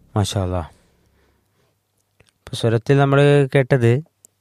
മാഷാല്ല ഇപ്പോൾ സ്വരത്തിൽ നമ്മൾ കേട്ടത്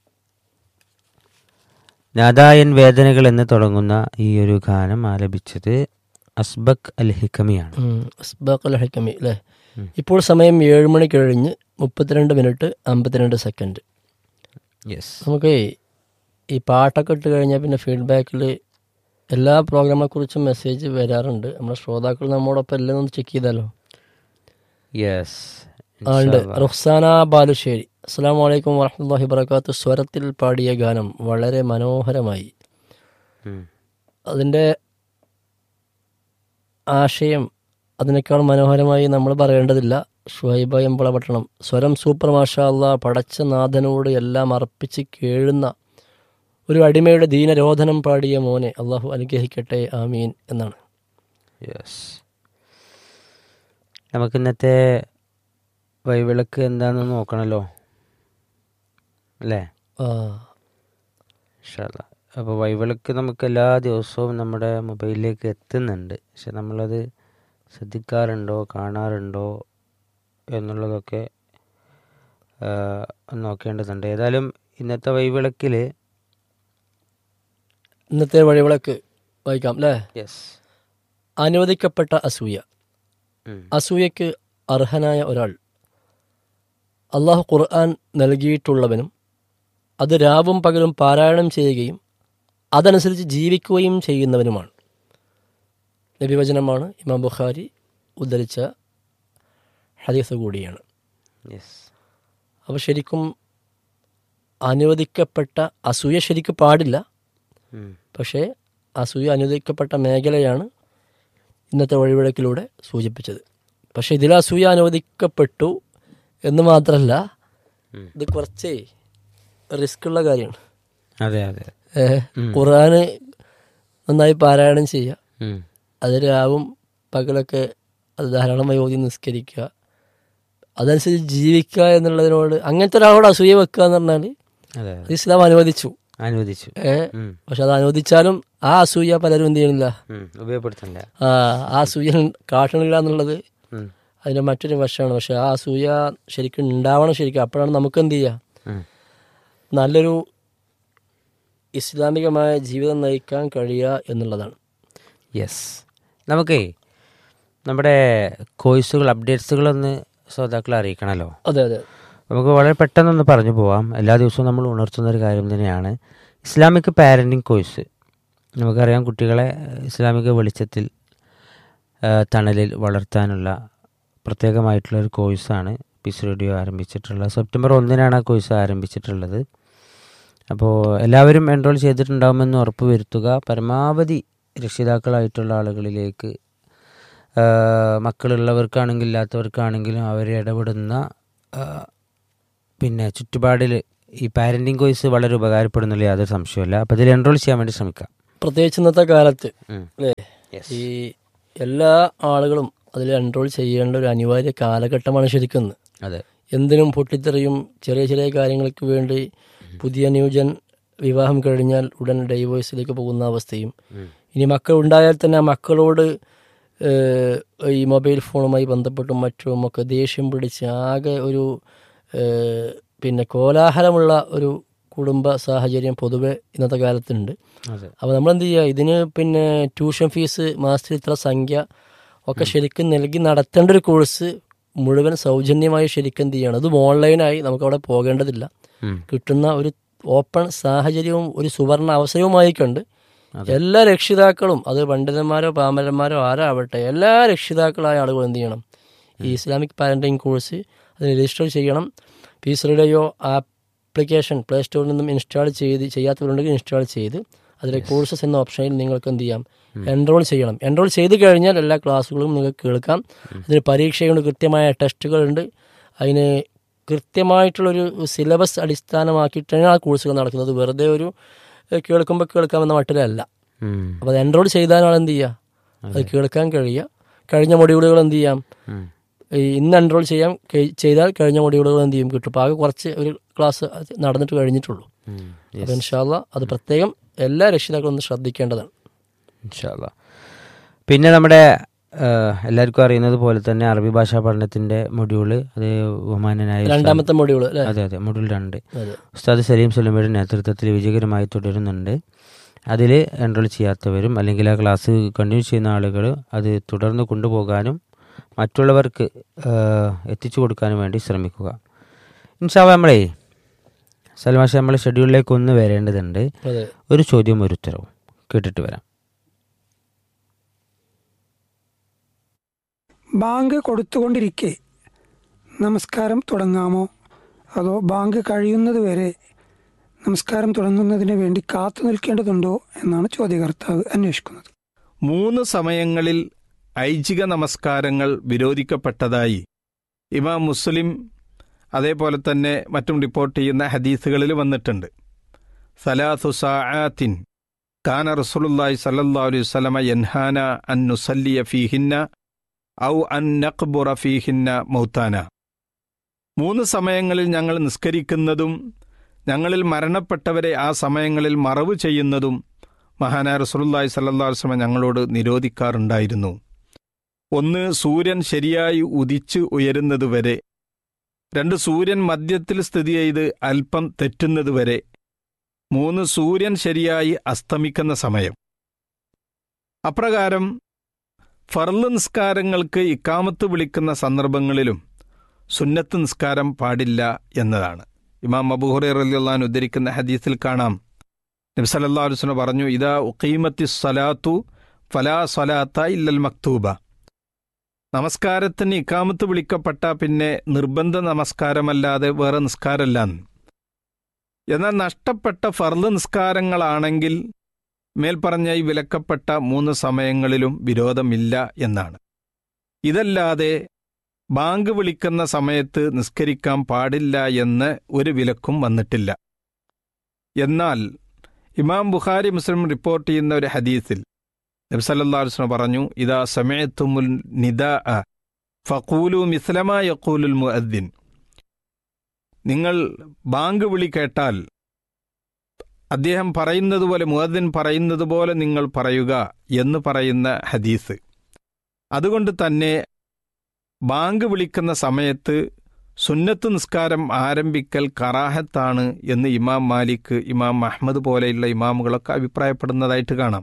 നാദായൻ വേദനകൾ എന്ന് തുടങ്ങുന്ന ഈ ഒരു ഗാനം ആലപിച്ചത് അസ്ബക് അൽ ഹിക്കമിയാണ് അസ്ബാഖ് അൽ ഹക്കമി അല്ലേ ഉം. ഇപ്പോൾ സമയം ഏഴ് മണി കഴിഞ്ഞ് മുപ്പത്തിരണ്ട് മിനിറ്റ് അമ്പത്തിരണ്ട് സെക്കൻഡ് യെസ് നമുക്ക് ഈ പാട്ടൊക്കെ ഇട്ട് കഴിഞ്ഞാൽ പിന്നെ ഫീഡ്ബാക്കിൽ എല്ലാ പ്രോഗ്രാമിനെ കുറിച്ചും മെസ്സേജ് വരാറുണ്ട് നമ്മുടെ ശ്രോതാക്കൾ നമ്മോടൊപ്പം എല്ലാം ഒന്ന് ചെക്ക് ചെയ്താലോ യെസ് ആ, ഉണ്ട് റുഹ്സാന ബാലുശ്ശേരി അസ്സാം വലൈക്കും വറഹമുല്ലാഹി വബർക്കാത്തു സ്വരത്തിൽ പാടിയ ഗാനം വളരെ മനോഹരമായി അതിൻ്റെ ആശയം അതിനേക്കാൾ മനോഹരമായി നമ്മൾ പറയേണ്ടതില്ല ഷുഹൈബ എമ്പളപട്ടണം സ്വരം സൂപ്പർ മാഷാ അല്ലാ പടച്ച നാഥനോട് എല്ലാം അർപ്പിച്ച് കേഴുന്ന ഒരു അടിമയുടെ ദീനരോധനം പാടിയ മോനെ അള്ളാഹു അനുഗ്രഹിക്കട്ടെ ആമീൻ എന്നാണ് യെസ് നമുക്ക് ഇന്നത്തെ വൈവിളക്ക് എന്താണെന്ന് നോക്കണല്ലോ അല്ലേ ആ ഇൻഷാല്ല അപ്പോൾ വൈവിളക്ക് നമുക്ക് എല്ലാ ദിവസവും നമ്മുടെ മൊബൈലിലേക്ക് എത്തുന്നുണ്ട് പക്ഷെ നമ്മളത് ശ്രദ്ധിക്കാറുണ്ടോ കാണാറുണ്ടോ എന്നുള്ളതൊക്കെ ആ, നോക്കേണ്ടതുണ്ട് ഏതായാലും ഇന്നത്തെ വൈവിളക്കിൽ ഇന്നത്തെ വഴിവിളക്ക് വായിക്കാം അല്ലേ യെസ് അനുവദിക്കപ്പെട്ട അസൂയ അസൂയക്ക് അർഹനായ ഒരാൾ അള്ളാഹു ഖുർആൻ നൽകിയിട്ടുള്ളവനും അത് രാവും പകലും പാരായണം ചെയ്യുകയും അതനുസരിച്ച് ജീവിക്കുകയും ചെയ്യുന്നവനുമാണ് നബിവചനമാണ് ഇമാം ബുഖാരി ഉദ്ധരിച്ച ഹദീസ് കൂടിയാണ് യെസ് അപ്പോൾ ശരിക്കും അനുവദിക്കപ്പെട്ട അസൂയ ശരിക്കും പാടില്ല പക്ഷേ അസൂയ അനുവദിക്കപ്പെട്ട മേഖലയാണ് ഇന്നത്തെ വഴിവിളക്കിലൂടെ സൂചിപ്പിച്ചത് പക്ഷെ ഇതിൽ അസൂയ അനുവദിക്കപ്പെട്ടു എന്ന് മാത്രമല്ല ഉം. ഇത് കുറച്ചേ റിസ്ക് ഉള്ള കാര്യമാണ് അതെ അതെ ഏഹ്, ഖുർആന് നന്നായി പാരായണം ചെയ്യുക ഉം. അത് രാവും പകലൊക്കെ അത് ധാരാളമായി ഓതി നിസ്കരിക്കുക അതനുസരിച്ച് ജീവിക്കുക എന്നുള്ളതിനോട് അങ്ങനത്തെ ഒരാളോട് അസൂയ വെക്കുക എന്ന് പറഞ്ഞാൽ അതെ അത് ഇസ്ലാം അനുവദിച്ചു അനുവദിച്ചു ഏഹ് ഉം. പക്ഷെ അത് അനുവദിച്ചാലും ആ അസൂയ പലരും എന്ത് ചെയ്യണില്ല ഉം. ഉപയോഗപ്പെടുത്തണ്ട ആ ആ അസൂയ കാട്ടണില്ല എന്നുള്ളത് ഉം. അതിൻ്റെ മറ്റൊരു വശമാണ് പക്ഷെ ആ അസൂയ ശരിക്കും ഉണ്ടാവണം ശരിക്കും അപ്പോഴാണ് നമുക്ക് എന്ത് ചെയ്യുക ഉം. നല്ലൊരു ഇസ്ലാമികമായ ജീവിതം നയിക്കാൻ കഴിയുക എന്നുള്ളതാണ് യെസ് നമുക്കേ നമ്മുടെ കോഴ്സുകൾ അപ്ഡേറ്റ്സുകളൊന്ന് ശ്രോതാക്കളെ അറിയിക്കണമല്ലോ അതെ അതെ നമുക്ക് വളരെ പെട്ടെന്നൊന്ന് പറഞ്ഞു പോവാം എല്ലാ ദിവസവും നമ്മൾ ഉണർത്തുന്ന ഒരു കാര്യം തന്നെയാണ് ഇസ്ലാമിക് പാരൻറ്റിങ് കോഴ്സ് നമുക്കറിയാം കുട്ടികളെ ഇസ്ലാമിക വെളിച്ചത്തിൽ ആ, തണലിൽ വളർത്താനുള്ള പ്രത്യേകമായിട്ടുള്ള ഒരു കോഴ്സാണ് പീസ് റേഡിയോ ആരംഭിച്ചിട്ടുള്ളത് സെപ്റ്റംബർ ഒന്നിനാണ് ആ കോഴ്സ് ആരംഭിച്ചിട്ടുള്ളത് അപ്പോൾ എല്ലാവരും എൻറോൾ ചെയ്തിട്ടുണ്ടാകുമെന്ന് ഉറപ്പ് വരുത്തുക പരമാവധി രക്ഷിതാക്കളായിട്ടുള്ള ആളുകളിലേക്ക് ആ, മക്കളുള്ളവർക്കാണെങ്കിൽ ഇല്ലാത്തവർക്കാണെങ്കിലും അവർ ഇടപെടുന്ന ആ, പിന്നെ ചുറ്റുപാടിൽ ഈ പാരൻറ്റിങ് കോഴ്സ് വളരെ ഉപകാരപ്പെടുന്നില്ല യാതൊരു സംശയമില്ല അപ്പോൾ ഇതിൽ എൻറോൾ ചെയ്യാൻ വേണ്ടി ശ്രമിക്കാം പ്രത്യേകിച്ച് ഇന്നത്തെ കാലത്ത് ഉം. അല്ലേ ഈ എല്ലാ ആളുകളും അതിൽ എൻറോൾ ചെയ്യേണ്ട ഒരു അനിവാര്യ കാലഘട്ടമാണ് ശരിക്കും ഇന്ന്. അതെ എന്തിനും പൊട്ടിത്തെറിയും ചെറിയ ചെറിയ കാര്യങ്ങൾക്ക് വേണ്ടി പുതിയ ന്യൂജൻ വിവാഹം കഴിഞ്ഞാൽ ഉടൻ ഡൈവേഴ്സിലേക്ക് പോകുന്ന അവസ്ഥയും ഉം. ഇനി മക്കൾ ഉണ്ടായാൽ തന്നെ ആ മക്കളോട് ഏഹ്, ഈ മൊബൈൽ ഫോണുമായി ബന്ധപ്പെട്ടും മറ്റും ഒക്കെ ദേഷ്യം പിടിച്ച് ആകെ ഒരു ഏഹ്, പിന്നെ കോലാഹലമുള്ള ഒരു കുടുംബ സാഹചര്യം പൊതുവെ ഇന്നത്തെ കാലത്തുണ്ട് അതെ അപ്പോൾ നമ്മൾ എന്ത് ചെയ്യുക ഇതിന് പിന്നെ ട്യൂഷൻ ഫീസ് മാസത്തിൽ ഇത്ര സംഖ്യ ഒക്കെ ശരിക്കും നൽകി നടത്തേണ്ട ഒരു കോഴ്സ് മുഴുവൻ സൗജന്യമായി ശരിക്കും എന്ത് ചെയ്യണം അതും ഓൺലൈനായി നമുക്ക് അവിടെ പോകേണ്ടതില്ല ഉം. കിട്ടുന്ന ഒരു ഓപ്പൺ സാഹചര്യവും ഒരു സുവർണ അവസരവുമായി കണ്ട് എല്ലാ രക്ഷിതാക്കളും അത് പണ്ഡിതന്മാരോ പാമരന്മാരോ ആരാവട്ടെ എല്ലാ രക്ഷിതാക്കളായ ആളുകളും എന്ത് ചെയ്യണം ഈ ഇസ്ലാമിക് പാരൻറ്റിങ് കോഴ്സ് അതിന് രജിസ്റ്റർ ചെയ്യണം പീസ് റേഡിയോ ആപ്ലിക്കേഷൻ പ്ലേ സ്റ്റോറിൽ നിന്നും ഇൻസ്റ്റാൾ ചെയ്ത് ചെയ്യാത്തവരുണ്ടെങ്കിൽ ഇൻസ്റ്റാൾ ചെയ്ത് അതിൽ കോഴ്സസ് എന്ന ഓപ്ഷനിൽ നിങ്ങൾക്ക് എന്ത് ചെയ്യാം എൻറോൾ ചെയ്യണം എൻറോൾ ചെയ്ത് കഴിഞ്ഞാൽ എല്ലാ ക്ലാസ്സുകളും നിങ്ങൾക്ക് കേൾക്കാം അതിന് പരീക്ഷയുണ്ട് കൃത്യമായ ടെസ്റ്റുകളുണ്ട് അതിന് കൃത്യമായിട്ടുള്ളൊരു സിലബസ് അടിസ്ഥാനമാക്കിയിട്ടാണ് ആ കോഴ്സുകൾ നടക്കുന്നത് വെറുതെ ഒരു ഏഹ്, കേൾക്കുമ്പോൾ കേൾക്കാമെന്ന മട്ടിലല്ല ഉം. അപ്പോൾ അത് എൻറോൾ ചെയ്താലാണ് എന്ത് ചെയ്യുക അത് കേൾക്കാൻ കഴിയുക കഴിഞ്ഞ മൊഡ്യൂളുകൾ എന്ത് ചെയ്യാം ഉം. ഈ ഇന്ന് എൻറോൾ ചെയ്യാം കഴി- ചെയ്താൽ കഴിഞ്ഞ മൊഡ്യൂളുകൾ എന്ത് ചെയ്യും കിട്ടും അപ്പോൾ ആകെ കുറച്ച് ഒരു ക്ലാസ് അത് നടന്നിട്ട് കഴിഞ്ഞിട്ടുള്ളൂ ഉം. അപ്പോൾ ഇൻഷാല്ല അത് പ്രത്യേകം എല്ലാ രക്ഷിതാക്കളും ഒന്ന് ശ്രദ്ധിക്കേണ്ടതാണ് ഇൻഷാല്ലാ പിന്നെ നമ്മുടെ ഏഹ്, എല്ലാവർക്കും അറിയുന്നത് പോലെ തന്നെ അറബി ഭാഷാ പഠനത്തിൻ്റെ മൊഡ്യൂള് അത് ബഹുമാനനായ ഉസ്താദ്- രണ്ടാമത്തെ മൊഡ്യൂൾ അല്ലേ അതെ അതെ മൊഡ്യൂൾ രണ്ട് അതെ ഉസ്താദ് സലീം സുലമയുടെ നേതൃത്വത്തിൽ വിജയകരമായി തുടരുന്നുണ്ട് അതിൽ എൻറോൾ ചെയ്യാത്തവരും അല്ലെങ്കിൽ ആ ക്ലാസ് കണ്ടിന്യൂ ചെയ്യുന്ന ആളുകൾ അത് തുടർന്ന് കൊണ്ടുപോകാനും മറ്റുള്ളവർക്ക് ഏഹ്, എത്തിച്ചു കൊടുക്കാനും വേണ്ടി ശ്രമിക്കുക ഇൻഷാല്ല നമ്മളേ സൽമാഷ നമ്മൾ ഷെഡ്യൂളിലേക്ക് ഒന്ന് വരേണ്ടതുണ്ട് അതെ ഒരു ചോദ്യം ഒരു ഉത്തരവും കേട്ടിട്ട് വരാം ബാങ്ക് കൊടുത്തുകൊണ്ടിരിക്കെ നമസ്കാരം തുടങ്ങാമോ അതോ ബാങ്ക് കഴിയുന്നത് വരെ നമസ്കാരം തുടങ്ങുന്നതിന് വേണ്ടി കാത്തു നിൽക്കേണ്ടതുണ്ടോ എന്നാണ് ചോദ്യകർത്താവ് അന്വേഷിക്കുന്നത് മൂന്ന് സമയങ്ങളിൽ ഐച്ഛിക നമസ്കാരങ്ങൾ വിരോധിക്കപ്പെട്ടതായി ഇമാം മുസ്ലിം അതേപോലെ തന്നെ മറ്റും റിപ്പോർട്ട് ചെയ്യുന്ന ഹദീസുകളിൽ വന്നിട്ടുണ്ട് സലാസു സാആത്തിൻ കാന റസൂലുള്ളാഹി സല്ലല്ലാഹു അലൈഹി വസല്ലമ യൻഹാന അൻ നുസല്ലിയ ഫീഹിന്ന ഔ അൻ നഖ്ബുറ ഫീഹിന്ന മൗത്താന മൂന്ന് സമയങ്ങളിൽ ഞങ്ങൾ നിസ്കരിക്കുന്നതും ഞങ്ങളിൽ മരണപ്പെട്ടവരെ ആ സമയങ്ങളിൽ മറവ് ചെയ്യുന്നതും മഹാനായ റസൂലുള്ളാഹി സല്ലല്ലാഹു അലൈഹി വസല്ലം ഞങ്ങളോട് നിരോധിക്കാറുണ്ടായിരുന്നു ഒന്ന് സൂര്യൻ ശരിയായി ഉദിച്ച് ഉയരുന്നതുവരെ രണ്ട് സൂര്യൻ മധ്യത്തിൽ സ്ഥിതി ചെയ്ത് അല്പം തെറ്റുന്നതുവരെ മൂന്ന് സൂര്യൻ ശരിയായി അസ്തമിക്കുന്ന സമയം അപ്രകാരം ഫർള് നിസ്കാരങ്ങൾക്ക് ഇക്കാമത്ത് വിളിക്കുന്ന സന്ദർഭങ്ങളിലും സുന്നത്ത് നിസ്കാരം പാടില്ല എന്നതാണ് ഇമാം അബൂഹുറൈ റളിയല്ലാഹു അൻഹു ഉദ്ധരിക്കുന്ന ഹദീസിൽ കാണാം നബി സല്ലല്ലാഹു അലൈഹി വസല്ലം പറഞ്ഞു ഇദാ ഉഖീമത്തി സ്വലാത്തു ഫലാ സ്വലാത്ത ഇല്ലൽ മക്തൂബ നമസ്കാരത്തിന് ഇക്കാമത്ത് വിളിക്കപ്പെട്ട പിന്നെ നിർബന്ധ നമസ്കാരമല്ലാതെ വേറെ നിസ്കാരമല്ല എന്നാൽ നഷ്ടപ്പെട്ട ഫർള് നിസ്കാരങ്ങളാണെങ്കിൽ മേൽപ്പറഞ്ഞ ഈ വിലക്കപ്പെട്ട മൂന്ന് സമയങ്ങളിലും വിരോധമില്ല എന്നാണ് ഇതല്ലാതെ ബാങ്ക് വിളിക്കുന്ന സമയത്ത് നിസ്കരിക്കാൻ പാടില്ല എന്ന് ഒരു വിലക്കും വന്നിട്ടില്ല എന്നാൽ ഇമാം ബുഖാരി മുസ്ലിം റിപ്പോർട്ട് ചെയ്യുന്ന ഒരു ഹദീസിൽ നബി സല്ലല്ലാഹു അലൈഹി വസല്ലം പറഞ്ഞു ഇദാ സമയത്തുമുൽ നിദാ ഫഖൂലു മിസ്ലമാ യഖൂലുൽ മുഅദ്ദിൻ നിങ്ങൾ ബാങ്ക് വിളി കേട്ടാൽ അദ്ദേഹം പറയുന്നത് പോലെ മുഅദ്ദിൻ പറയുന്നത് പോലെ നിങ്ങൾ പറയുക എന്ന് പറയുന്ന ഹദീസ് അതുകൊണ്ട് തന്നെ ബാങ്ക് വിളിക്കുന്ന സമയത്ത് സുന്നത്ത് നിസ്കാരം ആരംഭിക്കൽ കറാഹത്താണ് എന്ന് ഇമാം മാലിക് ഇമാം അഹമ്മദ് പോലെയുള്ള ഇമാമുകളൊക്കെ അഭിപ്രായപ്പെടുന്നതായിട്ട് കാണാം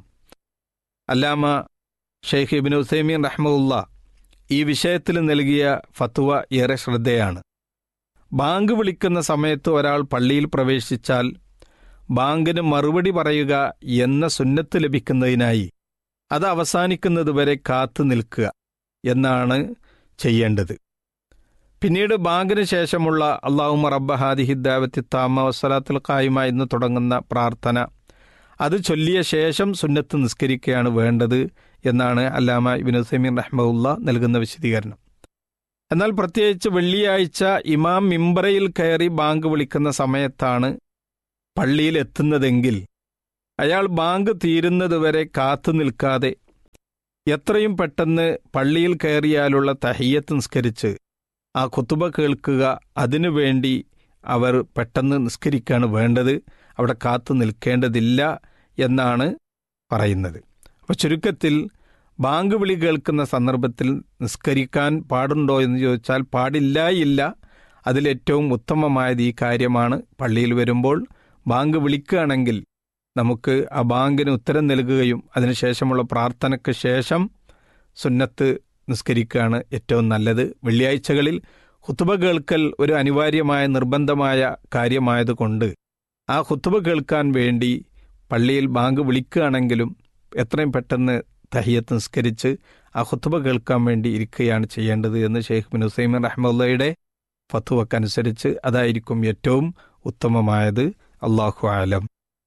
അല്ലാമ ഷെയ്ഖ് ഇബിൻ ഉസൈമീൻ റഹ്മുല്ല ഈ വിഷയത്തിൽ നൽകിയ ഫത്വ ഏറെ ശ്രദ്ധയാണ് ബാങ്ക് വിളിക്കുന്ന സമയത്ത് ഒരാൾ പള്ളിയിൽ പ്രവേശിച്ചാൽ ബാങ്കിന് മറുപടി പറയുക എന്ന സുന്നത്ത് ലഭിക്കുന്നതിനായി അത് അവസാനിക്കുന്നതുവരെ കാത്തു നിൽക്കുക എന്നാണ് ചെയ്യേണ്ടത് പിന്നീട് ബാങ്കിന് ശേഷമുള്ള അള്ളാഹുമ റബ്ബ ഹാദിഹിദ്ദാവത്തി താമ വസ്സലാത്തുൽ ഖായിമ എന്ന് തുടങ്ങുന്ന പ്രാർത്ഥന അത് ചൊല്ലിയ ശേഷം സുന്നത്ത് നിസ്കരിക്കുകയാണ് വേണ്ടത് എന്നാണ് അല്ലാമ ഇബിൻ സമീൻ റഹ്മുല്ല നൽകുന്ന വിശദീകരണം എന്നാൽ പ്രത്യേകിച്ച് വെള്ളിയാഴ്ച ഇമാം മിംബറയിൽ കയറി ബാങ്ക് വിളിക്കുന്ന സമയത്താണ് പള്ളിയിൽ എത്തുന്നതെങ്കിൽ അയാൾ ബാങ്ക് തീരുന്നതുവരെ കാത്തു നിൽക്കാതെ എത്രയും പെട്ടെന്ന് പള്ളിയിൽ കയറിയാലുള്ള തഹിയത്ത് നിസ്കരിച്ച് ആ കുത്തുബ കേൾക്കുക അതിനുവേണ്ടി അവർ പെട്ടെന്ന് നിസ്കരിക്കുകയാണ് വേണ്ടത് അവിടെ കാത്തു നിൽക്കേണ്ടതില്ല എന്നാണ് പറയുന്നത് അപ്പോൾ ചുരുക്കത്തിൽ ബാങ്ക് വിളി കേൾക്കുന്ന സന്ദർഭത്തിൽ നിസ്കരിക്കാൻ പാടുണ്ടോ എന്ന് ചോദിച്ചാൽ പാടില്ലായില്ല അതിലേറ്റവും ഉത്തമമായത് ഈ കാര്യമാണ് പള്ളിയിൽ വരുമ്പോൾ ബാങ്ക് വിളിക്കുകയാണെങ്കിൽ നമുക്ക് ആ ബാങ്കിന് ഉത്തരം നൽകുകയും അതിനുശേഷമുള്ള പ്രാർത്ഥനയ്ക്ക് ശേഷം സുന്നത്ത് നിസ്കരിക്കുകയാണ് ഏറ്റവും നല്ലത് വെള്ളിയാഴ്ചകളിൽ ഹുത്തുബ കേൾക്കൽ ഒരു അനിവാര്യമായ നിർബന്ധമായ കാര്യമായതുകൊണ്ട് ആ ഹുത്തുബ കേൾക്കാൻ വേണ്ടി പള്ളിയിൽ ബാങ്ക് വിളിക്കുകയാണെങ്കിലും എത്രയും പെട്ടെന്ന് തഹിയത്ത് നിസ്കരിച്ച് ആ ഹുത്തുബ കേൾക്കാൻ വേണ്ടി ഇരിക്കുകയാണ് ചെയ്യേണ്ടത് എന്ന് ഷെയ്ഖ് ബിൻ ഹുസൈമിൻ റഹ്മുള്ളയുടെ ഫത്തുവക്കനുസരിച്ച് അതായിരിക്കും ഏറ്റവും ഉത്തമമായത് അള്ളാഹു ആലം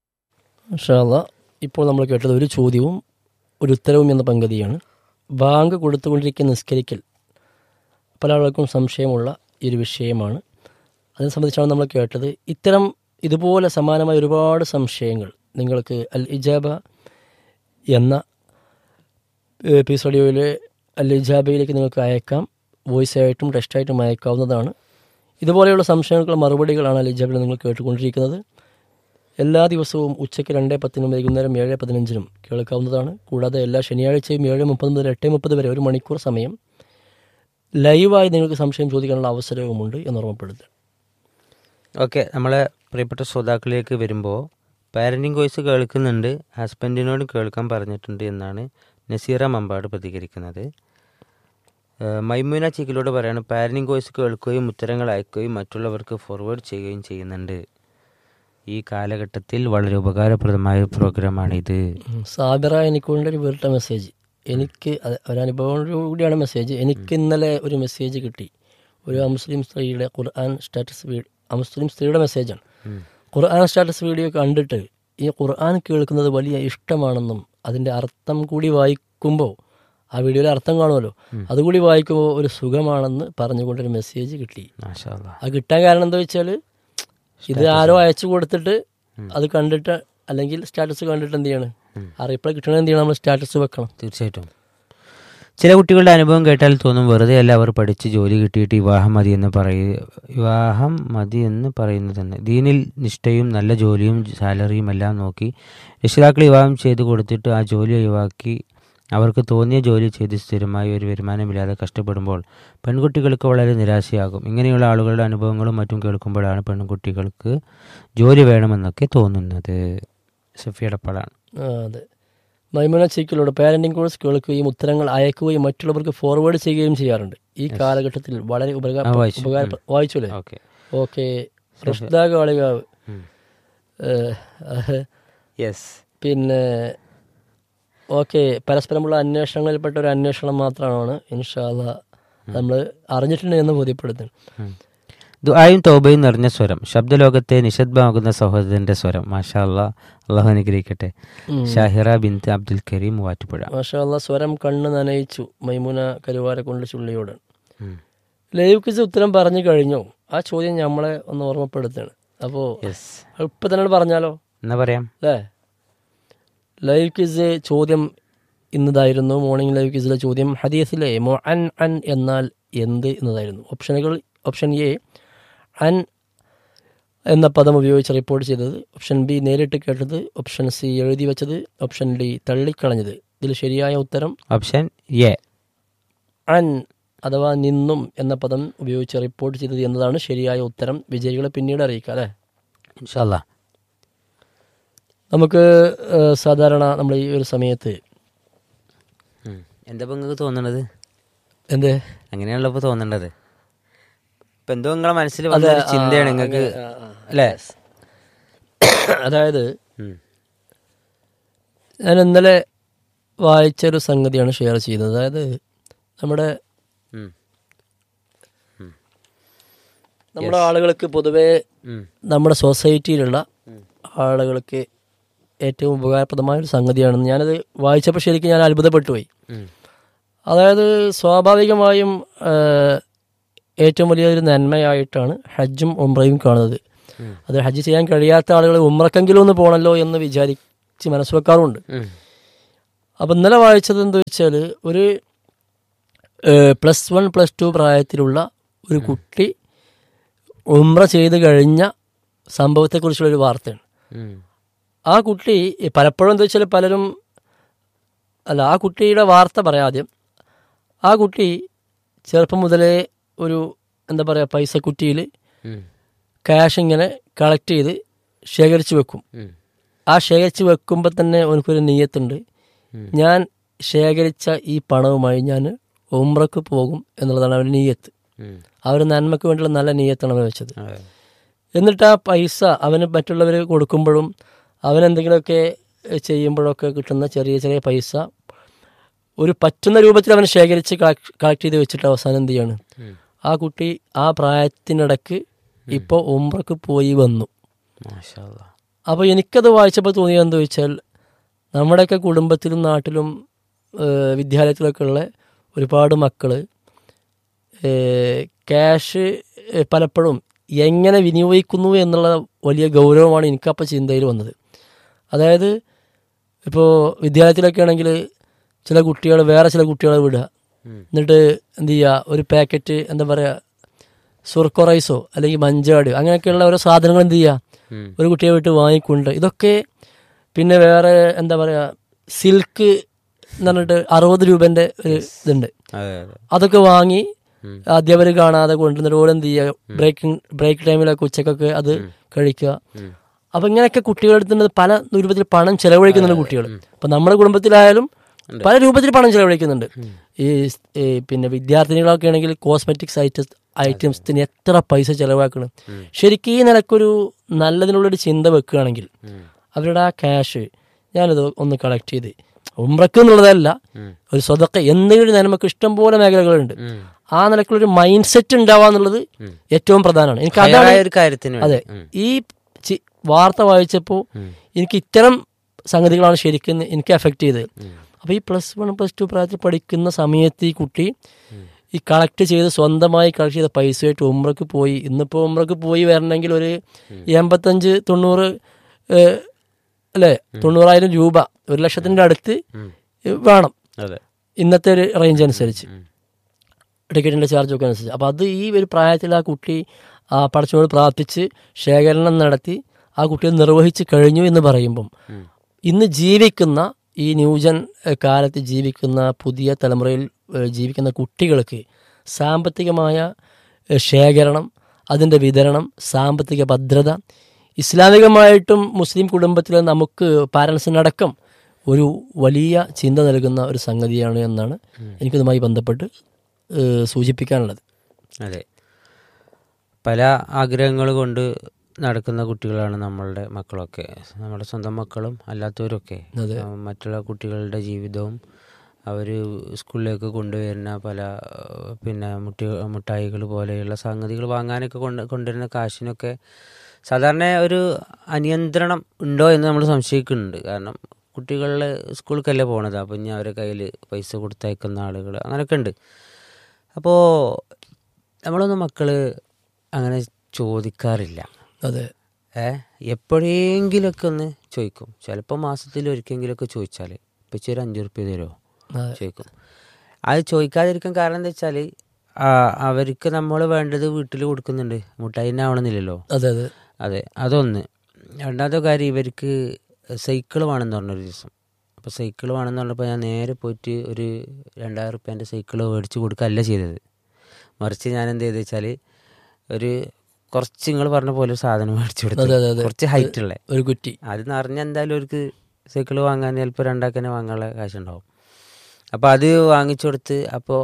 ഇൻഷാല്ല ഇപ്പോൾ നമ്മൾ കേട്ടത് ഒരു ചോദ്യവും ഒരു ഉത്തരവും എന്ന പങ്കുതിയാണ് ബാങ്ക് കൊടുത്തുകൊണ്ടിരിക്കുന്ന നിസ്കരിക്കൽ പല ആളുകൾക്കും സംശയമുള്ള ഈ ഒരു വിഷയമാണ് അതിനെ സംബന്ധിച്ചാണ് നമ്മൾ കേട്ടത് ഇത്തരം ഇതുപോലെ സമാനമായ ഒരുപാട് സംശയങ്ങൾ നിങ്ങൾക്ക് അൽ ഇജാബ എന്ന പീസ് റേഡിയോയിലെ അൽ ഇജാബയിലേക്ക് നിങ്ങൾക്ക് അയക്കാം വോയിസ് ആയിട്ടും ടെക്സ്റ്റായിട്ടും അയക്കാവുന്നതാണ് ഇതുപോലെയുള്ള സംശയങ്ങൾക്ക് മറുപടികളാണ് അൽ ഇജാബിൽ നിങ്ങൾ കേട്ടുകൊണ്ടിരിക്കുന്നത് എല്ലാ ദിവസവും ഉച്ചയ്ക്ക് രണ്ടേ പത്തിനും വൈകുന്നേരം ഏഴ് പതിനഞ്ചിനും കേൾക്കാവുന്നതാണ് കൂടാതെ എല്ലാ ശനിയാഴ്ചയും ഏഴ് മുപ്പത് മുതൽ എട്ട് മുപ്പത് വരെ ഒരു മണിക്കൂർ സമയം ലൈവായി നിങ്ങൾക്ക് സംശയം ചോദിക്കാനുള്ള അവസരവുമുണ്ട് എന്ന് ഓർമ്മപ്പെടുത്തുക ഓക്കെ നമ്മളെ പ്രിയപ്പെട്ട ശ്രോതാക്കളിലേക്ക് വരുമ്പോൾ പാരൻറ്റിങ് കോഴ്സ് കേൾക്കുന്നുണ്ട് ഹസ്ബൻഡിനോട് കേൾക്കാൻ പറഞ്ഞിട്ടുണ്ട് എന്നാണ് നസീറ മമ്പാട് പ്രതികരിക്കുന്നത് ഏഹ് മൈമൂന ചിക്കിലോട് പറയാണ് പാരൻറ്റിങ് കോഴ്സ് കേൾക്കുകയും ഉത്തരങ്ങൾ അയക്കുകയും മറ്റുള്ളവർക്ക് ഫോർവേഡ് ചെയ്യുകയും ചെയ്യുന്നുണ്ട് ഈ കാലഘട്ടത്തിൽ വളരെ ഉപകാരപ്രദമായ ഒരു പ്രോഗ്രാമാണിത് ഉം. സാബിറ എനിക്കൊണ്ട് ഒരു വേറിട്ട മെസ്സേജ് എനിക്ക് അത് ഒരനുഭവം കൂടിയാണ് മെസ്സേജ് എനിക്ക് ഇന്നലെ ഒരു മെസ്സേജ് കിട്ടി ഒരു അമുസ്ലിം സ്ത്രീയുടെ ഖുർആൻ സ്റ്റാറ്റസ് വീഡിയോ അമുസ്ലിം സ്ത്രീയുടെ മെസ്സേജാണ് ഖുർആൻ സ്റ്റാറ്റസ് വീഡിയോ കണ്ടിട്ട് ഈ ഖുർആൻ കേൾക്കുന്നത് വലിയ ഇഷ്ടമാണെന്നും അതിൻ്റെ അർത്ഥം കൂടി വായിക്കുമ്പോൾ ആ വീഡിയോയിലെ അർത്ഥം കാണുമല്ലോ അതുകൂടി വായിക്കുമ്പോൾ ഒരു സുഖമാണെന്ന് പറഞ്ഞുകൊണ്ടൊരു മെസ്സേജ് കിട്ടി മാഷാ അല്ലാ. അത് കിട്ടാൻ കാരണം എന്താ വെച്ചാൽ ഇത് ആരോ അയച്ചു കൊടുത്തിട്ട് അത് കണ്ടിട്ട് അല്ലെങ്കിൽ സ്റ്റാറ്റസ് കണ്ടിട്ട് എന്ത് ചെയ്യാണ് ആ റിപ്ലൈ കിട്ടണ എന്ത് ചെയ്യണം നമ്മൾ സ്റ്റാറ്റസ് വെക്കണം തീർച്ചയായിട്ടും ചില കുട്ടികളുടെ അനുഭവം കേട്ടാൽ തോന്നും വെറുതെ അല്ല അവർ പഠിച്ച് ജോലി കിട്ടിയിട്ട് വിവാഹം മതി എന്ന് പറയ വിവാഹം മതി എന്ന് പറയുന്നതെന്ന് ദീനിൽ നിഷ്ഠയും നല്ല ജോലിയും സാലറിയും എല്ലാം നോക്കി രക്ഷിതാക്കൾ വിവാഹം ചെയ്ത് കൊടുത്തിട്ട് ആ ജോലി ഒഴിവാക്കി അവർക്ക് തോന്നിയ ജോലി ചെയ്ത് സ്ഥിരമായി ഒരു വരുമാനമില്ലാതെ കഷ്ടപ്പെടുമ്പോൾ പെൺകുട്ടികൾക്ക് വളരെ നിരാശയാകും ഇങ്ങനെയുള്ള ആളുകളുടെ അനുഭവങ്ങളും മറ്റും കേൾക്കുമ്പോഴാണ് പെൺകുട്ടികൾക്ക് ജോലി വേണമെന്നൊക്കെ തോന്നുന്നത് സഫിയടപ്പാടാണ് ആ, അതെ മൈമുന ചീക്കിലൂടെ പാരന്റിംഗ് കോഴ്സ് കേൾക്കുകയും ഉത്തരങ്ങൾ അയക്കുകയും മറ്റുള്ളവർക്ക് ഫോർവേഡ് ചെയ്യുകയും ചെയ്യാറുണ്ട് ഈ കാലഘട്ടത്തിൽ വളരെ ഉപകാര ആ, വായിച്ചു. ഉപകാര വായിച്ചു അല്ലേ ഓക്കെ ഓക്കെ റഷ്ദ കാളികാവ് ഏഹ്, യെസ് പിന്നെ ഓക്കെ പരസ്പരമുള്ള അന്വേഷണങ്ങളിൽപ്പെട്ട ഒരു അന്വേഷണം മാത്രമാണ് ഇൻഷാല്ല നമ്മൾ അറിഞ്ഞിട്ടുണ്ട് എന്ന് ബോധ്യപ്പെടുത്തുന്നു ദുആയും തൗബയും നിറഞ്ഞ സ്വരം ശബ്ദലോകത്തെ നിശബ്ദമാകുന്ന സഹോദരന്റെ സ്വരം മാഷാ അല്ലാ അള്ളാഹു അനുഗ്രഹിക്കട്ടെ ഷാഹിറ ബിന്ത് അബ്ദുൽ കരീം മൂവാറ്റുപുഴ മാഷാല്ല സ്വരം കണ്ണ് നനയിച്ചു മൈമുന കരുവാര കൊണ്ട് ചുള്ളിയോട് ഉം. ലൈവ് ക്വിസ് ഉത്തരം പറഞ്ഞു കഴിഞ്ഞു ആ ചോദ്യം നമ്മളെ ഒന്ന് ഓർമ്മപ്പെടുത്തുകയാണ് അപ്പോൾ യെസ് ഇപ്പം തന്നെ പറഞ്ഞാലോ എന്നാ പറയാം അല്ലേ ലൈവ് ക്വിസ് ചോദ്യം ഇന്നതായിരുന്നു മോർണിംഗ് ലൈവ് ക്വിസിലെ ചോദ്യം ഹദീസിലെ മൊ അൻ അൻ എന്നാൽ എന്ത് എന്നതായിരുന്നു ഓപ്ഷനുകൾ ഓപ്ഷൻ എ അൻ എന്ന പദം ഉപയോഗിച്ച് റിപ്പോർട്ട് ചെയ്തത് ഓപ്ഷൻ ബി നേരിട്ട് കേട്ടത് ഓപ്ഷൻ സി എഴുതി വെച്ചത് ഓപ്ഷൻ ഡി തള്ളിക്കളഞ്ഞത് ഇതിൽ ശരിയായ ഉത്തരം ഓപ്ഷൻ എ അൻ അഥവാ നിന്നും എന്ന പദം ഉപയോഗിച്ച് റിപ്പോർട്ട് ചെയ്തത് എന്നതാണ് ശരിയായ ഉത്തരം വിജയികളെ പിന്നീട് അറിയിക്കാം അല്ലേ ഇൻഷാല്ലാ നമുക്ക് ഏഹ്, സാധാരണ നമ്മൾ ഈ ഒരു സമയത്ത് എന്താ ഇപ്പൊ നിങ്ങൾക്ക് തോന്നണത് എന്ത് അങ്ങനെയാണല്ലോ ഇപ്പൊ തോന്നേണ്ടത് ഇപ്പൊ എന്തോ നിങ്ങളെ മനസ്സിൽ വന്ന ഒരു ചിന്തയാണ് നിങ്ങൾക്ക് അല്ലേ അതായത് ഉം. ഞാൻ ഇന്നലെ വായിച്ചൊരു സംഗതിയാണ് ഷെയർ ചെയ്യുന്നത് അതായത് നമ്മുടെ ഉം. നമ്മുടെ ആളുകൾക്ക് പൊതുവേ ഉം. നമ്മുടെ സൊസൈറ്റിയിലുള്ള ആളുകൾക്ക് ഏറ്റവും ഉപകാരപ്രദമായ ഒരു സംഗതിയാണെന്ന് ഞാനത് വായിച്ചപ്പോൾ ശരിക്കും ഞാൻ അത്ഭുതപ്പെട്ടു പോയി ഉം. അതായത് സ്വാഭാവികമായും ആ, ഏറ്റവും വലിയൊരു നന്മയായിട്ടാണ് ഹജ്ജും ഉംറയും കാണുന്നത് അത് ഹജ്ജ് ചെയ്യാൻ കഴിയാത്ത ആളുകൾ ഉമ്രക്കെങ്കിലും ഒന്ന് പോകണല്ലോ എന്ന് വിചാരിച്ച് മനസ്സിലാക്കാറുമുണ്ട് ഉം. അപ്പം ഇന്നലെ വായിച്ചത് എന്താ വെച്ചാൽ ഒരു പ്ലസ് വൺ പ്ലസ് ടു പ്രായത്തിലുള്ള ഒരു കുട്ടി ഉമ്ര ചെയ്ത് കഴിഞ്ഞ സംഭവത്തെക്കുറിച്ചുള്ള ഒരു വാർത്തയാണ് ഉം. ആ കുട്ടി പലപ്പോഴും എന്താ വെച്ചാൽ പലരും അല്ല ആ കുട്ടിയുടെ വാർത്ത പറയാദ്യം ആ കുട്ടി ചെറുപ്പം മുതലേ ഒരു എന്താ പറയുക പൈസ കുറ്റിയിൽ ഉം. ക്യാഷ് ഇങ്ങനെ കളക്ട് ചെയ്ത് ശേഖരിച്ച് വെക്കും ഉം. ആ ശേഖരിച്ച് വെക്കുമ്പോൾ തന്നെ എനിക്കൊരു നീയത്തുണ്ട് ഞാൻ ശേഖരിച്ച ഈ പണവുമായി ഞാൻ ഉംറക്ക് പോകും എന്നുള്ളതാണ് അവരുടെ നീയത്ത് ഉം. ആ ഒരു നന്മയ്ക്ക് വേണ്ടിയുള്ള നല്ല നീയത്താണ് അവൻ വെച്ചത് അതെ. എന്നിട്ട് ആ പൈസ അവന് മറ്റുള്ളവർ കൊടുക്കുമ്പോഴും അവൻ എന്തെങ്കിലുമൊക്കെ ചെയ്യുമ്പോഴൊക്കെ കിട്ടുന്ന ചെറിയ ചെറിയ പൈസ ഒരു പറ്റുന്ന രൂപത്തിൽ അവൻ ശേഖരിച്ച് കളക്ട് ചെയ്ത് വെച്ചിട്ട് അവസാനം എന്ത് ചെയ്യാണ് ഉം. ആ കുട്ടി ആ പ്രായത്തിനിടക്ക് ഇപ്പോൾ ഉംറക്ക് പോയി വന്നു മാഷാ അല്ലാ. അപ്പോൾ എനിക്കത് വായിച്ചപ്പോൾ തോന്നിയത് എന്താ വെച്ചാൽ നമ്മുടെയൊക്കെ കുടുംബത്തിലും നാട്ടിലും ഏഹ്, വിദ്യാലയത്തിലൊക്കെ ഉള്ള ഒരുപാട് മക്കൾ ക്യാഷ് ഏഹ്, പലപ്പോഴും എങ്ങനെ വിനിയോഗിക്കുന്നു എന്നുള്ള വലിയ ഗൗരവമാണ് എനിക്കപ്പോൾ ചിന്തയിൽ വന്നത് അതായത് ഇപ്പോൾ വിദ്യാലയത്തിലൊക്കെ ആണെങ്കിൽ ചില കുട്ടികൾ വേറെ ചില കുട്ടികളെ വിടുക ഉം. എന്നിട്ട് എന്ത് ചെയ്യുക ഒരു പാക്കറ്റ് എന്താ പറയുക സുർക്കോ റൈസോ അല്ലെങ്കിൽ മഞ്ചാട് അങ്ങനെയൊക്കെയുള്ള ഓരോ സാധനങ്ങൾ എന്ത് ചെയ്യുക ഉം. ഒരു കുട്ടിയെ വിട്ട് വാങ്ങിക്കൊണ്ട് ഇതൊക്കെ പിന്നെ വേറെ എന്താ പറയുക സിൽക്ക് എന്ന് പറഞ്ഞിട്ട് അറുപത് രൂപൻ്റെ ഒരു ഇതുണ്ട് അതെ അതെ അതൊക്കെ വാങ്ങി ഉം. അധ്യാപകർ കാണാതെ കൊണ്ടുവന്നിട്ട് ഓരോ എന്ത് ചെയ്യുക ബ്രേക്കിംഗ് ബ്രേക്ക് ടൈമിലൊക്കെ ഉച്ചക്കൊക്കെ അത് കഴിക്കുക ഉം. അപ്പൊ ഇങ്ങനെയൊക്കെ കുട്ടികളെടുത്ത് പല രൂപത്തിൽ പണം ചെലവഴിക്കുന്നുണ്ട് കുട്ടികൾ അപ്പൊ നമ്മുടെ കുടുംബത്തിലായാലും പല രൂപത്തിൽ പണം ചെലവഴിക്കുന്നുണ്ട് ഈ സ്- ഈ പിന്നെ വിദ്യാർത്ഥിനികളൊക്കെ ആണെങ്കിൽ കോസ്മെറ്റിക്സ് ഐറ്റംസ് ഐറ്റംസിന് എത്ര പൈസ ചെലവാക്കണം ശരിക്കും ഈ നിലക്കൊരു നല്ലതിനുള്ളൊരു ചിന്ത വെക്കുകയാണെങ്കിൽ ഉം. അവരുടെ ആ ക്യാഷ് ഞാനിത് ഒന്ന് കളക്ട് ചെയ്ത് ഉമ്രക്ക് എന്നുള്ളതല്ല ഉം. ഒരു സ്വതക്ക എന്തെങ്കിലും നമുക്ക് ഇഷ്ടം പോലെ മേഖലകളുണ്ട് ഉം. ആ നിലക്കുള്ളൊരു മൈൻഡ് സെറ്റ് ഉണ്ടാവുക എന്നുള്ളത് ഏറ്റവും പ്രധാനമാണ് എനിക്ക് അതാണ് ഹയറായ ഒരു കാര്യത്തിന് വേണ്ടി. അതെ ഉം. ഈ ചി- വാർത്ത വായിച്ചപ്പോൾ ഉം. എനിക്ക് ഇത്തരം സംഗതികളാണ് ശരിക്കും എനിക്ക് എഫക്ട് ചെയ്തത് ഉം. അപ്പോൾ ഈ പ്ലസ് വൺ പ്ലസ് ടു പ്രായത്തിൽ പഠിക്കുന്ന സമയത്ത് ഈ കുട്ടി ഈ കളക്ട് ചെയ്ത് സ്വന്തമായി കളക്ട് ചെയ്ത പൈസയായിട്ട് ഉമ്രക്ക് പോയി ഇന്നിപ്പോൾ ഉമ്രക്ക് പോയി വരണമെങ്കിൽ ഒരു എൺപത്തഞ്ച് തൊണ്ണൂറ് ഏഹ്, അല്ലേ തൊണ്ണൂറായിരം രൂപ ഒരു ലക്ഷത്തിൻ്റെ അടുത്ത് ഉം. വേണം അതെ ഇന്നത്തെ ഒരു റേഞ്ച് അനുസരിച്ച് ഉം. ടിക്കറ്റിൻ്റെ ചാർജ് ഒക്കെ അനുസരിച്ച് അപ്പോൾ അത് ഈ ഒരു പ്രായത്തിൽ ആ കുട്ടി ആ പടച്ചോട് പ്രാർത്ഥിച്ച് ശേഖരണം നടത്തി ആ കുട്ടിയെ നിർവഹിച്ച് കഴിഞ്ഞു എന്ന് പറയുമ്പം ഉം. ഇന്ന് ജീവിക്കുന്ന ഈ ന്യൂജൻ എഹ്, കാലത്ത് ജീവിക്കുന്ന പുതിയ തലമുറയിൽ എഹ്, ജീവിക്കുന്ന കുട്ടികൾക്ക് സാമ്പത്തികമായ എഹ്, ശേഖരണം അതിൻ്റെ വിതരണം സാമ്പത്തിക ഭദ്രത ഇസ്ലാമികമായിട്ടും മുസ്ലിം കുടുംബത്തിലെ നമുക്ക് പാരൻസിനടക്കം ഒരു വലിയ ചിന്ത നൽകുന്ന ഒരു സംഗതിയാണ് എന്നാണ് എനിക്കിതുമായി ബന്ധപ്പെട്ട് ഏഹ്, സൂചിപ്പിക്കാനുള്ളത് അതെ പല ആഗ്രഹങ്ങൾ കൊണ്ട് നടക്കുന്ന കുട്ടികളാണ് നമ്മളുടെ മക്കളൊക്കെ നമ്മുടെ സ്വന്തം മക്കളും അല്ലാത്തവരൊക്കെ അതെ. ആ, മറ്റുള്ള കുട്ടികളുടെ ജീവിതവും അവർ സ്കൂളിലേക്ക് കൊണ്ടുവരുന്ന പല ആ, പിന്നെ മുട്ടി മുട്ടായികൾ പോലെയുള്ള സംഗതികൾ വാങ്ങാനൊക്കെ കൊണ്ട് കൊണ്ടുവരുന്ന കാശിനൊക്കെ സാധാരണ ഒരു അനിയന്ത്രണം ഉണ്ടോ എന്ന് നമ്മൾ സംശയിക്കുന്നുണ്ട് കാരണം കുട്ടികളിൽ സ്കൂളിലേക്കല്ലേ പോണത് അപ്പം ഇനി അവരുടെ കയ്യിൽ പൈസ കൊടുത്തയക്കുന്ന ആളുകൾ അങ്ങനെയൊക്കെ ഉണ്ട് അപ്പോൾ നമ്മളൊന്നും മക്കൾ അങ്ങനെ ചോദിക്കാറില്ല അതെ ഏ എപ്പോഴെങ്കിലൊക്കെ ഒന്ന് ചോദിക്കും ചിലപ്പോൾ മാസത്തിൽ ഒരിക്കലെങ്കിലൊക്കെ ചോദിച്ചാൽ ഇപ്പം ഒരു അഞ്ച് റുപ്യ തരുമോ അതെ. ചോദിക്കും അത് ചോദിക്കാതിരിക്കാൻ കാരണം എന്താ വെച്ചാൽ അവർക്ക് നമ്മൾ വേണ്ടത് വീട്ടിൽ കൊടുക്കുന്നുണ്ട് മുട്ടായി തന്നെ ആവണമെന്നില്ലല്ലോ അതെ അതെ അതെ അതൊന്ന് രണ്ടാമത്തെ കാര്യം ഇവർക്ക് സൈക്കിൾ വേണമെന്ന് പറഞ്ഞൊരു ദിവസം അപ്പോൾ സൈക്കിൾ വേണമെന്ന് പറഞ്ഞപ്പോൾ ഞാൻ നേരെ പോയിട്ട് ഒരു രണ്ടായിരം റുപ്യേൻ്റെ സൈക്കിൾ മേടിച്ച് കൊടുക്കുകയല്ല ചെയ്തത് മറിച്ച് ഞാൻ എന്ത് ചെയ്തെന്ന് വെച്ചാൽ ഒരു കുറച്ച് നിങ്ങൾ പറഞ്ഞ പോലെ ഒരു സാധനം മേടിച്ചു അതെ, കൊടുത്തു അതെ, അതെ. കുറച്ച് ഹൈറ്റ് ഉള്ള ഒരു കുറ്റി അത് നിറഞ്ഞ എന്തായാലും അവർക്ക് സൈക്കിൾ വാങ്ങാൻ ചിലപ്പോൾ രണ്ടാക്കന്നെ വാങ്ങാനുള്ള കാശുണ്ടാവും അപ്പോൾ അത് വാങ്ങിച്ചു കൊടുത്ത് അപ്പോൾ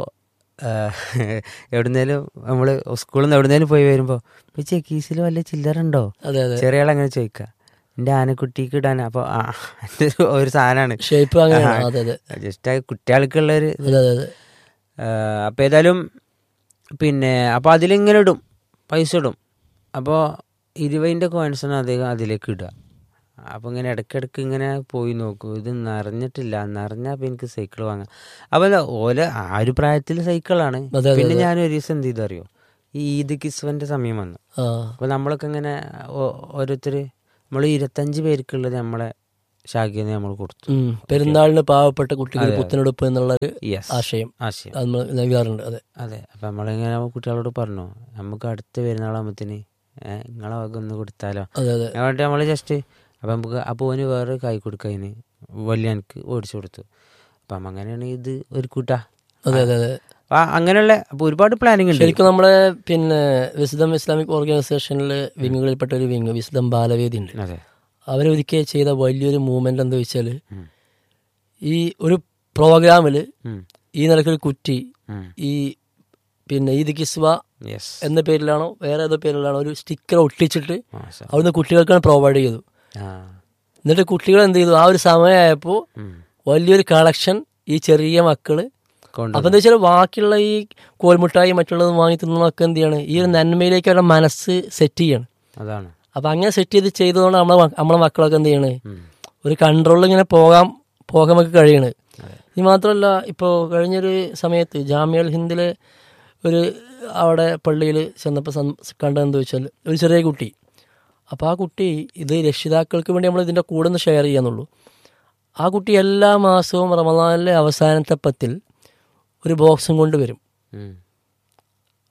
എവിടുന്നേലും നമ്മൾ സ്കൂളിൽ നിന്ന് എവിടുന്നേലും പോയി വരുമ്പോൾ ഇപ്പോൾ കീസിൽ വല്ല ചില്ലറ ഉണ്ടോ അതെ അതെ ചെറിയ ആളങ്ങനെ ചോദിക്കുക എൻ്റെ ആനക്കുട്ടിക്ക് ഇടാൻ അപ്പോൾ ആ എൻ്റെ ഒരു- ഒരു സാധനമാണ് ഷേപ്പ് അങ്ങനെയാണ് അതെ അതെ ജസ്റ്റ് ആ കുട്ടികൾക്കുള്ളൊരു അതെ അതെ അതെ അപ്പോൾ ഏതായാലും പിന്നെ അപ്പോൾ അതിലിങ്ങനെ ഇടും പൈസ ഇടും അപ്പോൾ ഇരുപതിൻ്റെ കോയിൻസാണ് അദ്ദേഹം അതിലേക്ക് ഇടുക അപ്പോൾ ഇങ്ങനെ ഇടയ്ക്കിടയ്ക്ക് ഇങ്ങനെ പോയി നോക്കും ഇത് നിറഞ്ഞിട്ടില്ല നിറഞ്ഞാൽ അപ്പോൾ എനിക്ക് സൈക്കിൾ വാങ്ങാം അപ്പോൾ ഓല ആ ഒരു പ്രായത്തിൽ സൈക്കിളാണ് അതെ, പിന്നെ ഞാൻ ഒരു ദിവസം എന്ത് ചെയ്തറിയോ ഈ ഈദ് കിസ്വൻ്റെ സമയം വന്നു ആ അപ്പോൾ നമ്മളൊക്കെ ഇങ്ങനെ ഓ- ഓരോരുത്തർ നമ്മൾ ഇരുപത്തഞ്ച് പേർക്കുള്ളത് നമ്മളെ ശാഖയിൽ നിന്ന് നമ്മൾ കൊടുത്തു ഉം. പെരുന്നാളിന് പാവപ്പെട്ട കുട്ടികൾ പുത്തനെടുപ്പ് എന്നുള്ള ഒരു യെസ് ആശയം ആശയം അത് നമ്മൾ നൽകാറുണ്ട് അതെ അതെ അപ്പം നമ്മളിങ്ങനെ കുട്ടികളോട് പറഞ്ഞു നമുക്ക് അടുത്ത് പെരുന്നാളാകുമ്പത്തിന് നിങ്ങളെ വക ഒന്ന് കൊടുത്താലോ അതെ അതെ എന്നിട്ട് നമ്മൾ ജസ്റ്റ് അപ്പം നമുക്ക് അപ്പോൾ ഓന് വേറെ കൈ കൊടുക്കതിന് വലിയ എനിക്ക് ഓടിച്ചു കൊടുത്തു അപ്പം അങ്ങനെയാണ് ഇത് ഒരു കൂട്ടാ അതെ അതെ അതെ ആ അങ്ങനെയുള്ള അപ്പോൾ ഒരുപാട് പ്ലാനിങ് ഉണ്ട് ശരിക്കും നമ്മളെ പിന്നെ വിശുദ്ധം ഇസ്ലാമിക് ഓർഗനൈസേഷനിലെ വിങ്ങുകളിൽപ്പെട്ട ഒരു വിങ് വിശുദ്ധം ബാലവേദി ഉണ്ട് അതെ അവരൊരിക്കൽ ചെയ്ത വലിയൊരു മൂവ്മെന്റ് എന്താ വെച്ചാൽ ഉം. ഈ ഒരു പ്രോഗ്രാമിൽ ഉം. ഈ നിലക്കൊരു കുറ്റി ഉം. ഈ പിന്നെ ഈദ് കിസ്വ യെസ് എന്ന പേരിലാണോ വേറെ ഏതോ പേരിലാണോ ഒരു സ്റ്റിക്കർ ഒട്ടിച്ചിട്ട് മാഷാ. അവിടുന്ന് കുട്ടികൾക്കാണ് പ്രൊവൈഡ് ചെയ്തു ആ എന്നിട്ട് കുട്ടികൾ എന്ത് ചെയ്തു ആ ഒരു സമയമായപ്പോൾ ഉം. വലിയൊരു കളക്ഷൻ ഈ ചെറിയ മക്കള് കൊണ്ട് അപ്പൊ എന്താ വെച്ചാൽ ബാക്കിയുള്ള ഈ കോൽമുട്ടായി മറ്റുള്ളത് വാങ്ങി തിന്നണമൊക്കെ എന്ത് ചെയ്യാണ് ഈ ഒരു നന്മയിലേക്ക് അവരുടെ മനസ്സ് സെറ്റ് ചെയ്യാണ് അതാണ് അപ്പൊ അങ്ങനെ സെറ്റ് ചെയ്ത് ചെയ്തതുകൊണ്ട് നമ്മളെ മ- നമ്മളെ മക്കളൊക്കെ എന്ത് ചെയ്യണ് ഉം. ഒരു കൺട്രോളിൽ ഇങ്ങനെ പോകാൻ പോകാൻ നമുക്ക് കഴിയണ് ഇത് മാത്രമല്ല ഇപ്പോൾ കഴിഞ്ഞൊരു സമയത്ത് ജാമ്യൽ ഹിന്ദിലെ ഒരു അവിടെ പള്ളിയിൽ ചെന്നപ്പോൾ കണ്ടതെന്ന് വെച്ചാൽ ഒരു ചെറിയ കുട്ടി അപ്പോൾ ആ കുട്ടി ഇത് രക്ഷിതാക്കൾക്ക് വേണ്ടി നമ്മൾ ഇതിൻ്റെ കൂടെ ഒന്ന് ഷെയർ ചെയ്യാന്നുള്ളൂ ആ കുട്ടി എല്ലാ മാസവും റമദാനിലെ അവസാനത്തെ പത്തിൽ ഒരു ബോക്സും കൊണ്ട് വരും ഉം.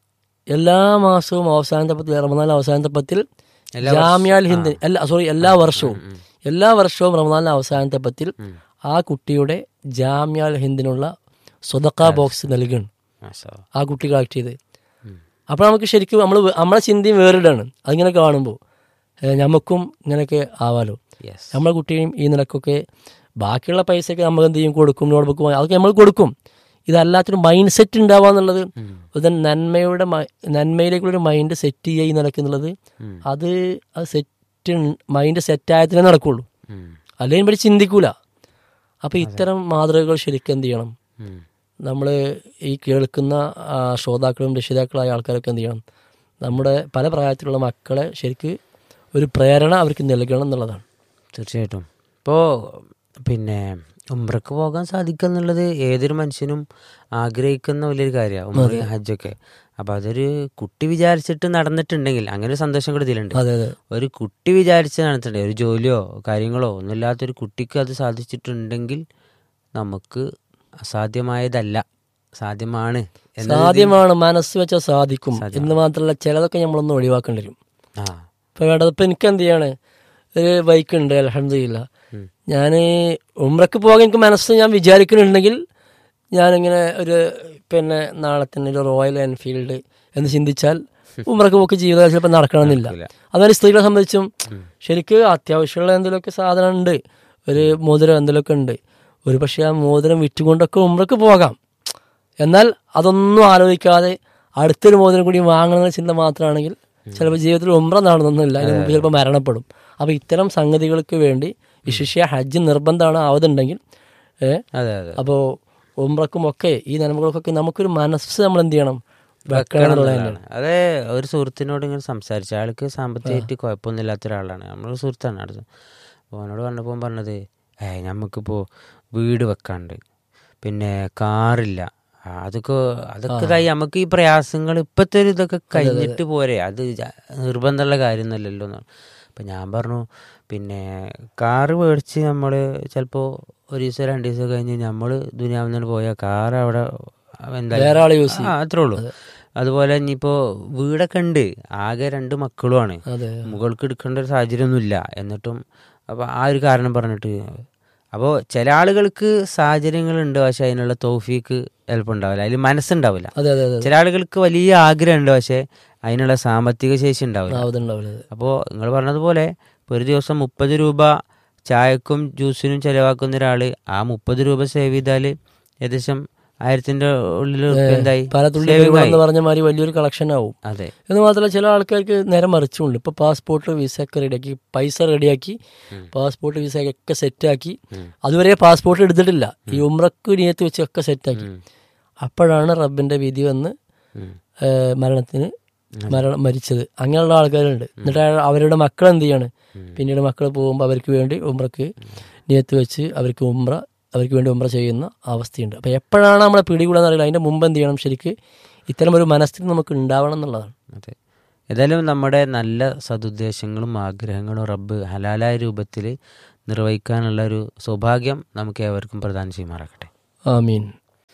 എല്ലാ മാസവും അവസാനത്തെ പത്തിൽ റമദാൻ അവസാനത്തെ പത്തിൽ എല്ലാ ജാമ്യാൽ ഹിന്ദ് എല്ലാ സോറി എല്ലാ വർഷവും എല്ലാ വർഷവും റമദാൻ അവസാനത്തെ പത്തിൽ ആ കുട്ടിയുടെ ജാമ്യാൽ ഹിന്ദിനുള്ള സ്വതക്ക ബോക്സ് നൽകുകയാണ് മാഷാ അല്ലാ. ആ കുട്ടി കളക്ട് ചെയ്ത് അപ്പോൾ നമുക്ക് ശരിക്കും നമ്മൾ നമ്മളെ ചിന്തയും വേറിടാണ് അതിങ്ങനെ കാണുമ്പോൾ നമുക്കും ഇങ്ങനെയൊക്കെ ആവാലോ Yes. നമ്മളെ കുട്ടിയും ഈ നിലക്കൊക്കെ ബാക്കിയുള്ള പൈസയൊക്കെ നമ്മൾ എന്ത് ചെയ്യും കൊടുക്കും നോട്ട് ബുക്ക് വാങ്ങി അതൊക്കെ നമ്മൾ കൊടുക്കും ഇതല്ലാത്തൊരു മൈൻഡ് സെറ്റ് ഉണ്ടാവുക എന്നുള്ളത് ഒരു നന്മയുടെ മ- നന്മയിലേക്കുള്ളൊരു മൈൻഡ് സെറ്റ് ചെയ്യുക ഈ നിലക്കുന്നുള്ളത് ഉം. അത് അത് സെറ്റ് മൈൻഡ് സെറ്റായതിനെ നടക്കുള്ളൂ ഉം. അല്ലെങ്കിൽ ഇവിടെ ചിന്തിക്കൂല അപ്പോൾ ഇത്തരം മാതൃകകൾ ശരിക്കും എന്ത് ചെയ്യണം ഉം. നമ്മൾ ഈ കേൾക്കുന്ന ആ, ശ്രോതാക്കളും രക്ഷിതാക്കളായ ആൾക്കാരൊക്കെ എന്ത് ചെയ്യണം നമ്മുടെ പല പ്രായത്തിലുള്ള മക്കളെ ശരിക്ക് ഒരു പ്രേരണ അവർക്ക് നൽകണം എന്നുള്ളതാണ് തീർച്ചയായിട്ടും ഇപ്പോൾ പിന്നെ ഉംറക്ക് പോകാൻ സാധിക്കുക എന്നുള്ളത് ഏതൊരു മനുഷ്യനും ആഗ്രഹിക്കുന്ന വലിയൊരു കാര്യമാണ് ഉംറ ഹജ്ജൊക്കെ അപ്പം അതൊരു കുട്ടി വിചാരിച്ചിട്ട് നടന്നിട്ടുണ്ടെങ്കിൽ അങ്ങനെ ഒരു സന്തോഷം കൂടി ഇതിലുണ്ട് അതെ അതെ ഒരു കുട്ടി വിചാരിച്ച് നടന്നിട്ടുണ്ടെങ്കിൽ ഒരു ജോലിയോ കാര്യങ്ങളോ ഒന്നുമില്ലാത്തൊരു കുട്ടിക്ക് അത് സാധിച്ചിട്ടുണ്ടെങ്കിൽ നമുക്ക് അസാധ്യമായതല്ല സാധ്യമാണ് എന്നത് സാധ്യമാണ് മനസ്സ് വെച്ചാൽ സാധിക്കും എന്ന് മാത്രമല്ല ചിലതൊക്കെ നമ്മളൊന്ന് ഒഴിവാക്കേണ്ടി വരും ആ ഇപ്പൊ വേണ്ടത് ഇപ്പൊ എനിക്ക് എന്ത് ചെയ്യാണ് ഒരു ബൈക്ക് ഉണ്ട് അലഹമില്ല ഞാൻ ഉമ്രക്ക് പോകാൻ എനിക്ക് മനസ്സ് ഞാൻ വിചാരിക്കുന്നുണ്ടെങ്കിൽ ഞാനിങ്ങനെ ഒരു പിന്നെ നാളെ തന്നെ ഒരു റോയൽ എൻഫീൽഡ് എന്ന് ചിന്തിച്ചാൽ ഉമ്രക്ക് പോക്ക് ജീവിതം ചിലപ്പോൾ നടക്കണമെന്നില്ല അതുപോലെ സ്ത്രീകളെ സംബന്ധിച്ചും ശരിക്ക് അത്യാവശ്യമുള്ള എന്തെങ്കിലുമൊക്കെ സാധനം ഉണ്ട് ഒരു മോതിരം എന്തെങ്കിലുമൊക്കെ ഉണ്ട് ഒരു പക്ഷേ ആ മോതിരം വിറ്റുകൊണ്ടൊക്കെ ഉമ്രക്ക് പോകാം എന്നാൽ അതൊന്നും ആലോചിക്കാതെ അടുത്തൊരു മോതിരം കൂടി വാങ്ങണമെന്ന ചിന്ത മാത്രമാണെങ്കിൽ ചിലപ്പോൾ ജീവിതത്തിൽ ഉമ്ര നടന്നൊന്നുമില്ല അതിന് മുമ്പ് ചിലപ്പോൾ മരണപ്പെടും അപ്പോൾ ഇത്തരം സംഗതികൾക്ക് വേണ്ടി വിശിഷ്യ ഹജ്ജ് നിർബന്ധമാണ് ആവതുണ്ടെങ്കിൽ ഏഹ് അതെ അതെ അപ്പോൾ ഉമ്രക്കും ഒക്കെ ഈ നന്മകൾക്കൊക്കെ നമുക്കൊരു മനസ്സ് നമ്മൾ എന്ത് ചെയ്യണം വെക്കണം എന്നുള്ളത് തന്നെയാണ് അതെ ഒരു സുഹൃത്തിനോട് ഇങ്ങനെ സംസാരിച്ചു അയാൾക്ക് സാമ്പത്തികമായിട്ട് കുഴപ്പമൊന്നുമില്ലാത്ത ഒരാളാണ് നമ്മളൊരു സുഹൃത്താണ് അടുത്ത് അപ്പോൾ അവനോട് പറഞ്ഞപ്പോൾ പറഞ്ഞത് ഏ നമുക്കിപ്പോൾ വീട് വെക്കാണ്ട് പിന്നെ കാറില്ല ആ, അതൊക്കെ അതൊക്കെ കഴി നമുക്ക് ഈ പ്രയാസങ്ങൾ ഇപ്പോഴത്തെ ഒരു ഇതൊക്കെ കഴിഞ്ഞിട്ട് പോരെ അത് ജ- നിർബന്ധമുള്ള കാര്യമൊന്നുമല്ലല്ലോ എന്ന് അപ്പം ഞാൻ പറഞ്ഞു പിന്നെ കാറ് മേടിച്ച് നമ്മൾ ചിലപ്പോൾ ഒരു ദിവസം രണ്ട് ദിവസം കഴിഞ്ഞ് നമ്മൾ ദുനിയാവിൽ പോയാൽ കാർ അവിടെ എന്തായാലും വേറെ ആള് യൂസ് ആ അത്രേ ഉള്ളൂ അതുപോലെ ഇനിയിപ്പോൾ വീടൊക്കെ ഉണ്ട് ആകെ രണ്ട് മക്കളുമാണ് അതെ മുകൾക്ക് എടുക്കേണ്ട ഒരു സാഹചര്യമൊന്നുമില്ല എന്നിട്ടും അപ്പോൾ ആ ഒരു കാരണം പറഞ്ഞിട്ട് അപ്പോൾ ചില ആളുകൾക്ക് സാഹചര്യങ്ങളുണ്ട് പക്ഷെ അതിനുള്ള തോഫീക്ക് ചിലപ്പോൾ ഉണ്ടാവില്ല അതിൽ മനസ്സുണ്ടാവില്ല അതെ അതെ അതെ ചില ആളുകൾക്ക് വലിയ ആഗ്രഹമുണ്ട് പക്ഷെ അതിനുള്ള സാമ്പത്തിക ശേഷി ഉണ്ടാവില്ല ആവതുണ്ടാവില്ല അതെ അപ്പോൾ നിങ്ങൾ പറഞ്ഞതുപോലെ ഇപ്പോൾ ഒരു ദിവസം മുപ്പത് രൂപ ചായക്കും ജ്യൂസിനും ചിലവാക്കുന്ന ഒരാൾ ആ മുപ്പത് രൂപ സേവ് ചെയ്താൽ ഏകദേശം ആയിരത്തിന്റെ ഉള്ളിൽ എന്തായി പല തുള്ളി Saving കൈകൾ ആയി. എന്ന് പറഞ്ഞ മാതിരി വലിയൊരു കളക്ഷൻ ആവും അതെ എന്ന് മാത്രമല്ല ചില ആൾക്കാർക്ക് നേരെ മറിച്ചുണ്ട് ഇപ്പൊ പാസ്പോർട്ട് വിസ ഒക്കെ റെഡിയാക്കി പൈസ റെഡിയാക്കി പാസ്പോർട്ട് വിസ ഒക്കെ സെറ്റാക്കി അതുവരെ പാസ്പോർട്ട് എടുത്തിട്ടില്ല ഈ ഉമ്രക്ക് നിയത്ത് വെച്ച് ഒക്കെ സെറ്റാക്കി അപ്പോഴാണ് റബ്ബിന്റെ വിധി വന്ന് ഉം. ഏഹ്, മരണത്തിന് മരണം മരിച്ചത് അങ്ങനെയുള്ള ആൾക്കാരുണ്ട് എന്നിട്ട് അയാൾ- അവരുടെ മക്കൾ എന്ത് ചെയ്യാണ് പിന്നീട് മക്കൾ പോകുമ്പോൾ അവർക്ക് വേണ്ടി ഉമ്രക്ക് നിയത്ത് വെച്ച് അവർക്ക് ഉമ്ര അവർക്ക് വേണ്ടി ഉമ്ര ചെയ്യുന്ന അവസ്ഥയുണ്ട് അപ്പോൾ എപ്പോഴാണ് നമ്മളെ പിടികൂടാന്ന് അറിയില്ല അതിന്റെ മുമ്പ് എന്ത് ചെയ്യണം ശരിക്ക് ഇത്തരം ഒരു മനസ്ഥിതി നമുക്ക് ഉണ്ടാവണം എന്നുള്ളതാണ് അതെ ഏതായാലും നമ്മുടെ നല്ല സതുദ്ദേശങ്ങളും ആഗ്രഹങ്ങളും റബ്ബ് ഹലാലായ രൂപത്തിൽ നിർവഹിക്കാനുള്ള ഒരു സൗഭാഗ്യം നമുക്ക് ഏവർക്കും പ്രദാനം ചെയ്യുമാറാക്കട്ടെ ആമീൻ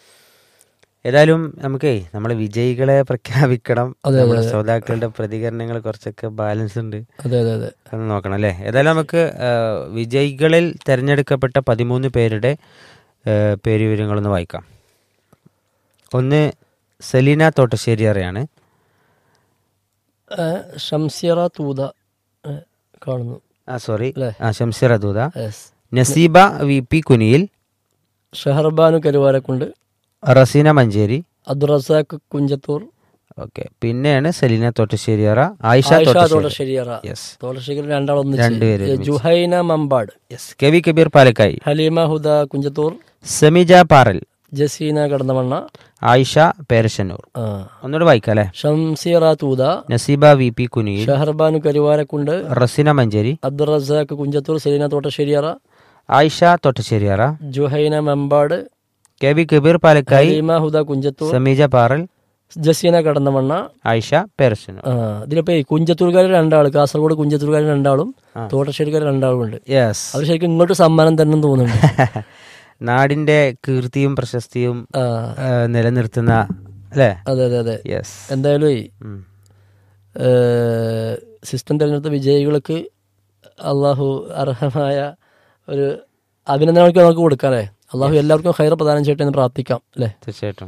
ഏതായാലും നമുക്കേ നമ്മളെ വിജയികളെ പ്രഖ്യാപിക്കണം അതെ, നമ്മുടെ ശ്രോതാക്കളുടെ പ്രതികരണങ്ങൾ കുറച്ചൊക്കെ ബാലൻസ് ഉണ്ട് അതെ അതെ അതെ ഒന്ന് നോക്കണം അല്ലേ ഏതായാലും നമുക്ക് ആ, വിജയികളിൽ തിരഞ്ഞെടുക്കപ്പെട്ട പതിമൂന്ന് പേരുടെ ആ, പേര് വിവരങ്ങളൊന്ന് വായിക്കാം ഒന്ന് സെലീന തോട്ടശ്ശേരി അറിയാണ് ഏഹ്, ഷംസിറ തൂത ഏഹ്, കാണുന്നു ആ സോറി അല്ലേ? ആ Shamsir Aduda yes Naseeba V P Kuniyil Shaharbanu Karuvarakundu Raseena Manjeri Abdurazak Kunjathur okay പിന്നെയാണ് സെലീന തോട്ടശ്ശേരിയറ ആയിഷ ആയിഷ തോട്ടശ്ശേരി തോട്ടശ്ശേരിയറ യെസ് തോട്ടശ്ശേരി രണ്ടാളൊന്ന് രണ്ടുപേരും ഒരുമിച്ച്. Juhaina Mampad yes K V Kabeer Palakkayi Haleema Huda Kunjathur Sameeja Paral Jaseena Kadannamanna Ayisha Perassannur ആ. ഒന്നുകൂടെ വായിക്കാം അല്ലേ Shamseera Thootha Naseeba V P Kuniyil Shaharbanu Karuvarakundu Raseena Manjeri Abdurazak Kunjathur Seleena Thottasseriyara Ayisha Thottasseriyara Juhaina Mampad K V Kabeer Palakkayi Haleema Huda Kunjathur Sameeja Paral Jaseena Kadannamanna Ayisha Perassannur ആ ഇതിലിപ്പോ ഈ കുഞ്ചത്തൂർക്കാർ രണ്ടാൾ കാസർഗോഡ് കുഞ്ചത്തൂർക്കാർ രണ്ടാളും തോട്ടശ്ശേരിക്കാർ രണ്ടാളും ഉണ്ട് യെസ് അവർ ശരിക്കും ഇങ്ങോട്ട് സമ്മാനം തന്നെ തോന്നുന്നുണ്ട് നാടിന്റെ കീർത്തിയും പ്രശസ്തിയും ആ, ആ, നിലനിർത്തുന്ന അല്ലേ അതെ അതെ അതെ യെസ് എന്തായാലും ഈ, ഏഹ്, സിസ്റ്റം തിരഞ്ഞെടുത്ത വിജയികൾക്ക് അള്ളാഹു അർഹമായ ഒരു അഭിനന്ദനങ്ങൾക്ക് നമുക്ക് കൊടുക്കാല്ലേ അള്ളാഹു എല്ലാവർക്കും ഹൈറ പ്രദാനം ചെയ്യട്ടെ എന്ന് പ്രാർത്ഥിക്കാം അല്ലേ തീർച്ചയായിട്ടും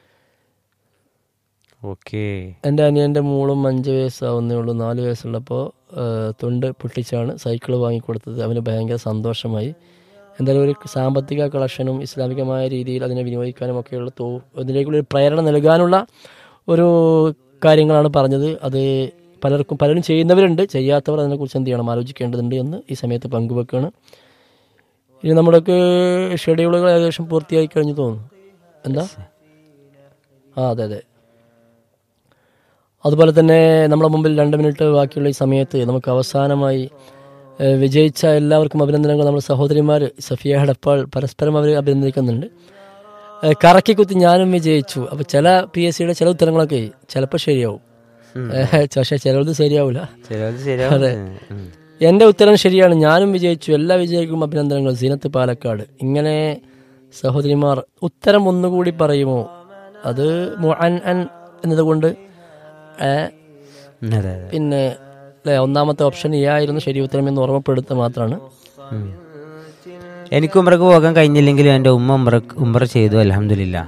ഓക്കെ എൻ്റെ അനിയൻ്റെ മോളും അഞ്ച് വയസ്സാവുന്നേ ഉള്ളൂ നാല് വയസ്സുള്ളപ്പോൾ തൊണ്ട് പൊട്ടിച്ചാണ് സൈക്കിൾ വാങ്ങിക്കൊടുത്തത് അവന് ഭയങ്കര സന്തോഷമായി എന്തായാലും ഒരു സാമ്പത്തിക കളക്ഷനും ഇസ്ലാമികമായ രീതിയിൽ അതിനെ വിനിയോഗിക്കാനും ഒക്കെയുള്ള തോ അതിലേക്കുള്ള ഒരു പ്രേരണ നൽകാനുള്ള ഒരു കാര്യങ്ങളാണ് പറഞ്ഞത് അത് പലർക്കും പലരും ചെയ്യുന്നവരുണ്ട് ചെയ്യാത്തവർ അതിനെക്കുറിച്ച് എന്ത് ചെയ്യണം ആലോചിക്കേണ്ടതുണ്ട് എന്ന് ഈ സമയത്ത് പങ്കുവെക്കുകയാണ് ഇനി നമ്മുടെയൊക്കെ ഷെഡ്യൂളുകൾ ഏകദേശം പൂർത്തിയായി കഴിഞ്ഞു തോന്നുന്നു എന്താ ആ അതെ അതെ അതുപോലെ തന്നെ നമ്മുടെ മുമ്പിൽ രണ്ട് മിനിറ്റ് ബാക്കിയുള്ള ഈ സമയത്ത് നമുക്ക് അവസാനമായി ഏഹ്, വിജയിച്ച എല്ലാവർക്കും അഭിനന്ദനങ്ങൾ നമ്മുടെ സഹോദരിമാർ സഫിയ ഹടപ്പാൾ പരസ്പരം അവർ അഭിനന്ദിക്കുന്നുണ്ട് ഏഹ്, കറക്കി കുത്തി ഞാനും വിജയിച്ചു അപ്പോൾ ചില പി എസ് സിയുടെ ചില ഉത്തരങ്ങളൊക്കെ ചിലപ്പോൾ ശരിയാവും ഏഹ്, പക്ഷേ ചിലത് ശരിയാവില്ല ശരിയാവും ശരിയാവും അതെ. ഉം. എൻ്റെ ഉത്തരം ശരിയാണ് ഞാനും വിജയിച്ചു എല്ലാ വിജയിക്കും അഭിനന്ദനങ്ങൾ സീനത്ത് പാലക്കാട് ഇങ്ങനെ സഹോദരിമാർ ഉത്തരം ഒന്നുകൂടി പറയുമോ അത് മുഅൻ അൻ എന്നതുകൊണ്ട് ഏ, ഉം, അതെ അതെ പിന്നെ അല്ലേ ഒന്നാമത്തെ ഓപ്ഷൻ ഈ ആയിരുന്നു ശരി ഉത്തരം എന്ന് ഓർമ്മപ്പെടുത്തുക മാത്രമാണ് ഉം. എനിക്ക് ഉമ്രക്ക് പോകാൻ കഴിഞ്ഞില്ലെങ്കിലും എൻ്റെ ഉമ്മ ഉമ്ര ഉമ്ര ചെയ്തു അലഹമില്ല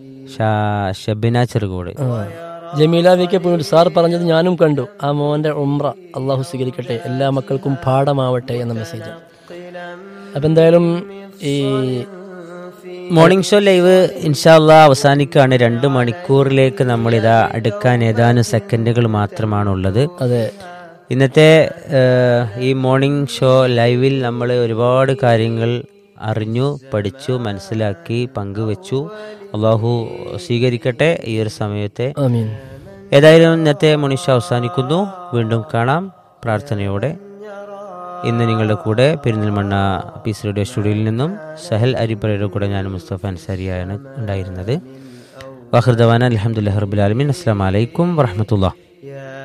ഷബിന ചെറുകോട് ആ. Jameela V K Punoor sir പറഞ്ഞത് ഞാനും കണ്ടു ആ മോന്റെ ഉംറ അള്ളാഹു സ്വീകരിക്കട്ടെ എല്ലാ മക്കൾക്കും പാഠമാവട്ടെ എന്ന മെസ്സേജ് അപ്പം എന്തായാലും ഈ മോർണിംഗ് ഷോ ലൈവ് ഇൻഷാല്ല അവസാനിക്കുകയാണ് രണ്ട് മണിക്കൂറിലേക്ക് നമ്മൾ ഇതാ അടുക്കാൻ ഏതാനും സെക്കൻഡുകൾ മാത്രമാണ് ഉള്ളത് അതെ ഇന്നത്തെ ഏഹ്, ഈ മോർണിംഗ് ഷോ ലൈവിൽ നമ്മൾ ഒരുപാട് കാര്യങ്ങൾ അറിഞ്ഞു പഠിച്ചു മനസ്സിലാക്കി പങ്കുവെച്ചു അള്ളാഹു സ്വീകരിക്കട്ടെ ഈ ഒരു സമയത്തെ ആമീൻ ഏതായാലും ഇന്നത്തെ മോർണിംഗ് ഷോ അവസാനിക്കുന്നു വീണ്ടും കാണാം പ്രാർത്ഥനയോടെ ഇന്ന് നിങ്ങളുടെ കൂടെ പെരിന്തൽമണ്ണ പീസ് റേഡിയോ സ്റ്റുഡിയോയിൽ നിന്നും സഹൽ അരിപ്പറയുടെ കൂടെ ഞാൻ മുസ്തഫ അൻസാരിയാണ് ഉണ്ടായിരുന്നത് വഹൃദവാന അലഹമുല്ലാ റബുലാലമീൻ അസ്സാം വലൈക്കും വറഹമത്തുള്ള